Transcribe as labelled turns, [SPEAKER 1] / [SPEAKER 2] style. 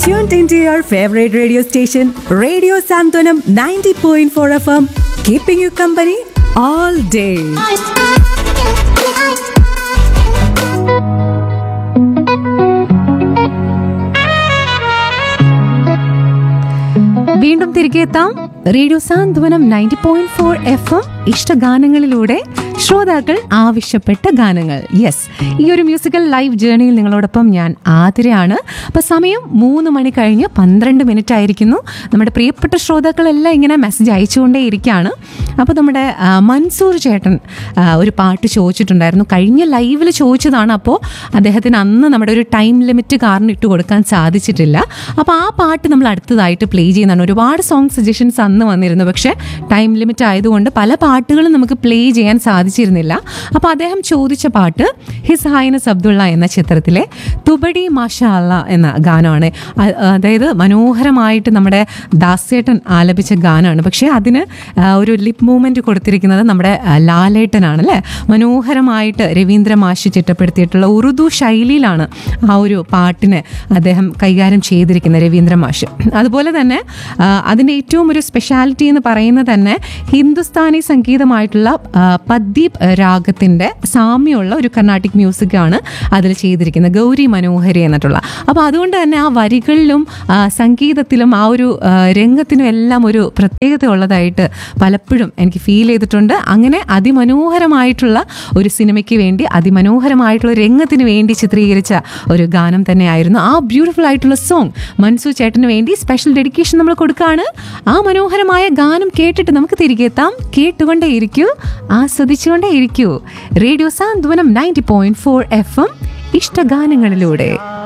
[SPEAKER 1] tuned into your favorite radio station, Radio Santonam 90.4 FM, keeping you company all day.
[SPEAKER 2] വീണ്ടും തിരികെ എത്താം radio Santhwanam ninety point four F M ഇഷ്ടഗാനങ്ങളിലൂടെ ശ്രോതാക്കൾ ആവശ്യപ്പെട്ട ഗാനങ്ങൾ യെസ് ഈ ഒരു മ്യൂസിക്കൽ ലൈവ് ജേർണിയിൽ നിങ്ങളോടൊപ്പം ഞാൻ ആതിരയാണ് അപ്പോൾ സമയം മൂന്ന് മണി കഴിഞ്ഞ് പന്ത്രണ്ട് മിനിറ്റ് ആയിരിക്കുന്നു നമ്മുടെ പ്രിയപ്പെട്ട ശ്രോതാക്കളെല്ലാം ഇങ്ങനെ മെസ്സേജ് അയച്ചുകൊണ്ടേ ഇരിക്കുകയാണ് അപ്പോൾ നമ്മുടെ ആ, മൻസൂർ ചേട്ടൻ ആ, ഒരു പാട്ട് ചോദിച്ചിട്ടുണ്ടായിരുന്നു കഴിഞ്ഞ ലൈവിൽ ചോദിച്ചതാണ് അപ്പോൾ അദ്ദേഹത്തിന് അന്ന് നമ്മുടെ ഒരു ടൈം ലിമിറ്റ് കാരണം ഇട്ട് കൊടുക്കാൻ സാധിച്ചിട്ടില്ല അപ്പോൾ ആ പാട്ട് നമ്മൾ അടുത്തതായിട്ട് പ്ലേ ചെയ്യുന്നതാണ് ഒരുപാട് സോങ് സജഷൻസ് അന്ന് വന്നിരുന്നു പക്ഷേ ടൈം ലിമിറ്റ് ആയതുകൊണ്ട് പല പാട്ടുകളും നമുക്ക് പ്ലേ ചെയ്യാൻ സാധിച്ചിരുന്നില്ല അപ്പോൾ അദ്ദേഹം ചോദിച്ച പാട്ട് ഹിസ് ഹൈനസ് അബ്ദുള്ള എന്ന ചിത്രത്തിലെ തുബടി മാഷാ അല്ല എന്ന ഗാനമാണ് അ- അതായത് മനോഹരമായിട്ട് നമ്മുടെ ദാസേട്ടൻ ആലപിച്ച ഗാനമാണ് പക്ഷേ അതിന് ആ, ഒരു ലിപ് മൂവ്മെൻറ്റ് കൊടുത്തിരിക്കുന്നത് നമ്മുടെ ആ, ലാലേട്ടനാണ് അല്ലേ മനോഹരമായിട്ട് രവീന്ദ്ര മാഷി ചിട്ടപ്പെടുത്തിയിട്ടുള്ള ഉറുദു ശൈലിയിലാണ് ആ ഒരു പാട്ടിനെ അദ്ദേഹം കൈകാര്യം ചെയ്തിരിക്കുന്നത് രവീന്ദ്ര മാഷ് അതുപോലെ തന്നെ ആ, അതിൻ്റെ ഏറ്റവും ഒരു സ്പെഷ്യാലിറ്റി എന്ന് പറയുന്നത് തന്നെ ഹിന്ദുസ്ഥാനി സംഗീതമായിട്ടുള്ള ആ, പദ്ദീപ് രാഗത്തിൻ്റെ സാമ്യമുള്ള ഒരു കർണാട്ടിക് മ്യൂസിക്കാണ് അതിൽ ചെയ്തിരിക്കുന്നത് ഗൗരി മനോഹരി എന്നിട്ടുള്ള അപ്പോൾ അതുകൊണ്ട് തന്നെ ആ വരികളിലും ആ, സംഗീതത്തിലും ആ ഒരു ആ, രംഗത്തിനും എല്ലാം ഒരു പ്രത്യേകത ഉള്ളതായിട്ട് പലപ്പോഴും എനിക്ക് ഫീൽ ചെയ്തിട്ടുണ്ട് അങ്ങനെ അതിമനോഹരമായിട്ടുള്ള ഒരു സിനിമയ്ക്ക് വേണ്ടി അതിമനോഹരമായിട്ടുള്ള ഒരു രംഗത്തിന് വേണ്ടി ചിത്രീകരിച്ച ഒരു ഗാനം തന്നെയായിരുന്നു ആ ബ്യൂട്ടിഫുൾ ആയിട്ടുള്ള സോങ് മൻസു ചേട്ടന് വേണ്ടി സ്പെഷ്യൽ ഡെഡിക്കേഷൻ നമ്മൾ കൊടുക്കുകയാണ് ആ മനോഹരമായ ഗാനം കേട്ടിട്ട് നമുക്ക് തിരികെ എത്താം കേട്ടുകൊണ്ടേ ഇരിക്കൂ ആസ്വദിച്ചുകൊണ്ടേ ഇരിക്കൂ radio Santhwanam ninety point four F M ഇഷ്ടഗാനങ്ങളിലൂടെ